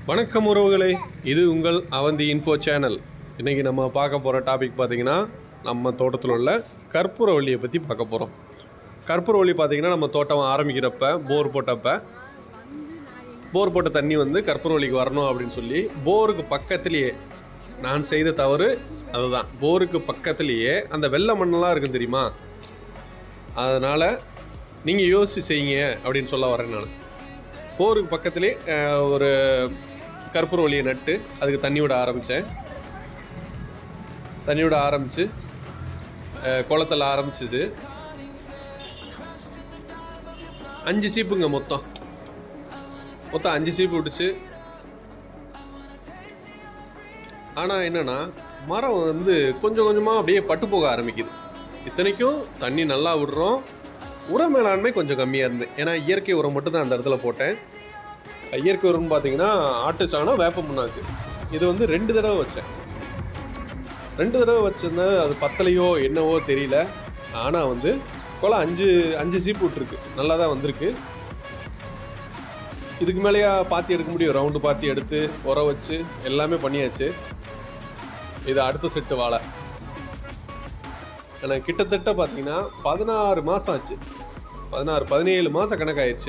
வணக்கம் உறவுகளே இது உங்கள் அவந்தி இன்ஃபோ சேனல் இன்றைக்கி நம்ம பார்க்க போகிற டாபிக் பார்த்திங்கன்னா நம்ம தோட்டத்தில் உள்ள கற்பூரவள்ளியை பற்றி பார்க்க போகிறோம் கற்பூரவள்ளி பார்த்திங்கன்னா நம்ம தோட்டம் ஆரம்பிக்கிறப்ப போர் போட்டப்ப போர் போட்ட தண்ணி வந்து கற்பூரவள்ளிக்கு வரணும் அப்படின்னு சொல்லி போருக்கு பக்கத்துலேயே நான் செய்த தவறு அதுதான் போருக்கு பக்கத்துலேயே அந்த வெள்ளை மண்ணெல்லாம் இருக்கும் தெரியுமா அதனால் நீங்கள் யோசிச்சு செய்யுங்க அப்படின்னு சொல்ல வரேன் நான் போருக்கு பக்கத்துலேயே அஹ், ஒரு கற்பூரவள்ளியை நட்டு அதுக்கு தண்ணி விட ஆரம்பித்தேன் தண்ணி விட ஆரம்பித்து குளத்தில் ஆரம்பிச்சிது அஞ்சு சீப்புங்க மொத்தம் மொத்தம் அஞ்சு சீப்பு விட்டுச்சு ஆனால் என்னன்னா மரம் வந்து கொஞ்சம் கொஞ்சமாக அப்படியே பட்டு போக ஆரம்பிக்குது இத்தனைக்கும் தண்ணி நல்லா விடுறோம் உர மேலாண்மை கொஞ்சம் கம்மியாக இருந்தது ஏன்னா இயற்கை உரம் மட்டும் தான் அந்த இடத்துல போட்டேன் இயற்கை உரம்னு பார்த்தீங்கன்னா ஆட்டு சாணம் வேப்ப முன்னாக்கு இது வந்து ரெண்டு தடவை வச்சேன் ரெண்டு தடவை வச்சிருந்தேன் அது பத்தலையோ என்னவோ தெரியல ஆனால் வந்து குளம் அஞ்சு அஞ்சு சீப்பு விட்டுருக்கு நல்லா தான் வந்திருக்கு இதுக்கு மேலேயா பாத்தி எடுக்க முடியும் ரவுண்டு பாத்தி எடுத்து உர வச்சு எல்லாமே பண்ணியாச்சு இது அடுத்த செட்டு வாழை எனக்கு கிட்டத்தட்ட பார்த்தீங்கன்னா பதினாறு மாதம் ஆச்சு பதினாறு பதினேழு மாதம் கணக்காயிடுச்சு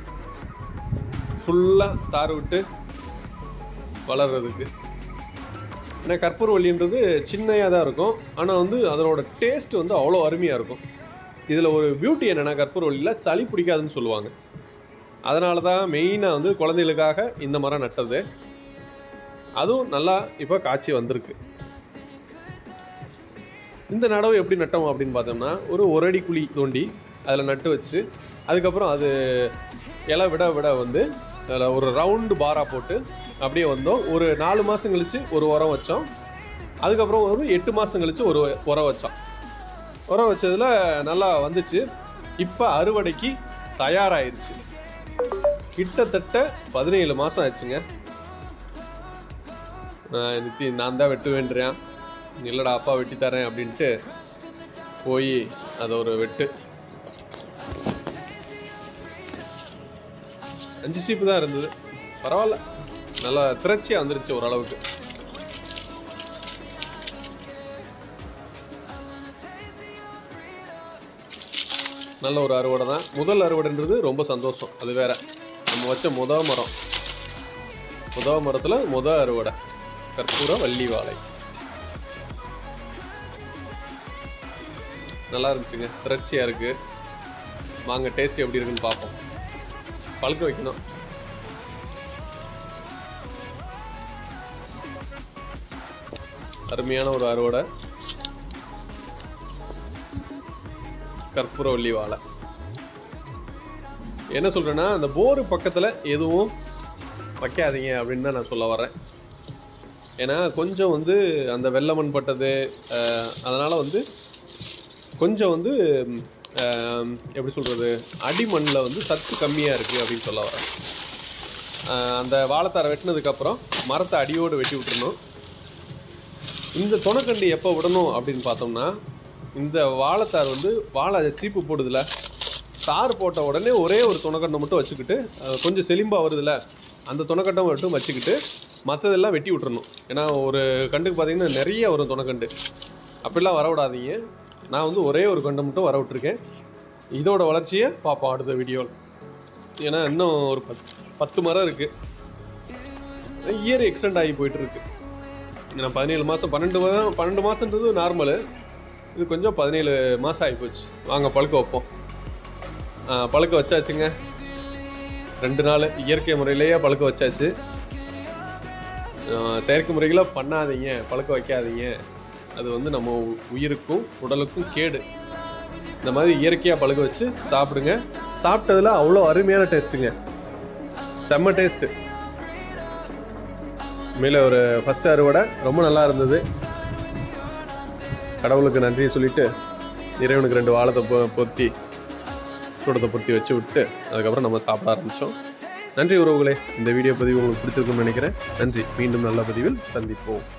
ஃபுல்லாக தார் விட்டு வளர்றதுக்கு ஏன்னா கற்பூரவள்ளின்றது சின்னையாக தான் இருக்கும் ஆனால் வந்து அதனோட டேஸ்ட் வந்து அவ்வளோ அருமையாக இருக்கும் இதில் ஒரு பியூட்டி என்னென்னா கற்பூரவள்ளியில் சளி பிடிக்காதுன்னு சொல்லுவாங்க அதனால தான் மெயினாக வந்து குழந்தைகளுக்காக இந்த மரம் நட்டது அதுவும் நல்லா இப்போ காய்ச்சி வந்திருக்கு இந்த நடவு எப்படி நட்டோம் அப்படின்னு பார்த்தோம்னா ஒரு ஒரு அடி குழி தோண்டி அதில் நட்டு வச்சு அதுக்கப்புறம் அது இலை விட விட வந்து அதில் ஒரு ரவுண்டு பாரா போட்டு அப்படியே வந்தோம் ஒரு நாலு மாதம் கழித்து ஒரு உரம் வச்சோம் அதுக்கப்புறம் ஒரு எட்டு மாதம் கழித்து ஒரு உரம் வச்சோம் உரம் வச்சதில் நல்லா வந்துச்சு இப்போ அறுவடைக்கு தயாராகிருச்சு கிட்டத்தட்ட பதினேழு மாதம் ஆச்சுங்க நான் நித்தி நான் தான் வெட்டு வேண்டுறேன் இல்லைடா அப்பா வெட்டி தரேன் அப்படின்ட்டு போய் அதை ஒரு வெட்டு அஞ்சு சீப்பு தான் இருந்தது பரவாயில்ல நல்லா திரட்சியாக வந்துருச்சு ஓரளவுக்கு நல்ல ஒரு அறுவடை தான் முதல் அறுவடைன்றது ரொம்ப சந்தோஷம் அது வேற நம்ம வச்ச முத மரம் முத மரத்தில் முத அறுவடை கற்பூர வள்ளி வாழை நல்லா இருந்துச்சுங்க திரட்சியாக இருக்கு வாங்க டேஸ்ட் எப்படி இருக்குன்னு பார்ப்போம் பழுக்க வைக்கணும் அருமையான ஒரு அறுவடை கற்பூரவள்ளி வாழை என்ன சொல்றேன்னா அந்த போரு பக்கத்தில் எதுவும் வைக்காதீங்க அப்படின்னு தான் நான் சொல்ல வரேன் ஏன்னா கொஞ்சம் வந்து அந்த வெள்ளை மண் பட்டது அஹ், அதனால வந்து கொஞ்சம் வந்து ம், ஆம், எப்படி சொல்கிறது அடிமண்ணில் வந்து சத்து கம்மியாக இருக்குது அப்படின்னு சொல்ல வரேன் ஆஹ், அந்த வாழைத்தாரை வெட்டினதுக்கப்புறம் மரத்தை அடியோடு வெட்டி விட்டுறணும் இந்த துணக்கண்டு எப்போ விடணும் அப்படின்னு பார்த்தோம்னா இந்த வாழைத்தார் வந்து வாழை சீப்பு போடுதுல தார் போட்ட உடனே ஒரே ஒரு துணக்கண்டை மட்டும் வச்சுக்கிட்டு அஹ், கொஞ்சம் செலிம்பாக வருதுல அந்த துணக்கண்டை மட்டும் வச்சுக்கிட்டு மற்றதெல்லாம் வெட்டி விட்டுறணும் ஏன்னா ஒரு கண்டுக்கு பார்த்தீங்கன்னா நிறைய வரும் துணக்கண்டு அப்படிலாம் வர விடாதீங்க நான் வந்து ஒரே ஒரு கண்டை மட்டும் வர விட்டுருக்கேன் இதோட வளர்ச்சியை பார்ப்போம் அடுத்த வீடியோவில் ஏன்னா இன்னும் ஒரு பத் பத்து மரம் இருக்குது இயர் எக்ஸ்டெண்ட் ஆகி போயிட்டு இருக்கு நான் பதினேழு மாதம் பன்னெண்டு மாதம் பன்னெண்டு மாதன்றது நார்மலு இது கொஞ்சம் பதினேழு மாதம் ஆகி போச்சு வாங்க பழுக்க வைப்போம் ஆ, பழுக்க வச்சாச்சுங்க ரெண்டு நாள் இயற்கை முறையிலேயே பழுக்க வச்சாச்சு ஆ, செயற்கை முறைகளை பண்ணாதீங்க பழுக்க வைக்காதீங்க அது வந்து நம்ம உ- உயிருக்கும் உடலுக்கும் கேடு இந்த மாதிரி இயற்கையாக பழுக்க வச்சு சாப்பிடுங்க சாப்பிட்டதுல அவ்வளோ அருமையான டேஸ்ட்டுங்க செம்ம டேஸ்ட்டு மேலே ஒரு ஃபஸ்ட் அறுவடை ரொம்ப நல்லா இருந்தது கடவுளுக்கு நன்றியை சொல்லிட்டு இறைவனுக்கு ரெண்டு வாழத்தை பொ- பொத்தி சூடத்தை பொத்தி வச்சு விட்டு அதுக்கப்புறம் நம்ம சாப்பிட ஆரம்பித்தோம் நன்றி உறவுகளே இந்த வீடியோ பதிவு உங்களுக்கு பிடிச்சிருக்குன்னு நினைக்கிறேன் நன்றி மீண்டும் நல்ல பதிவில் சந்திப்போம்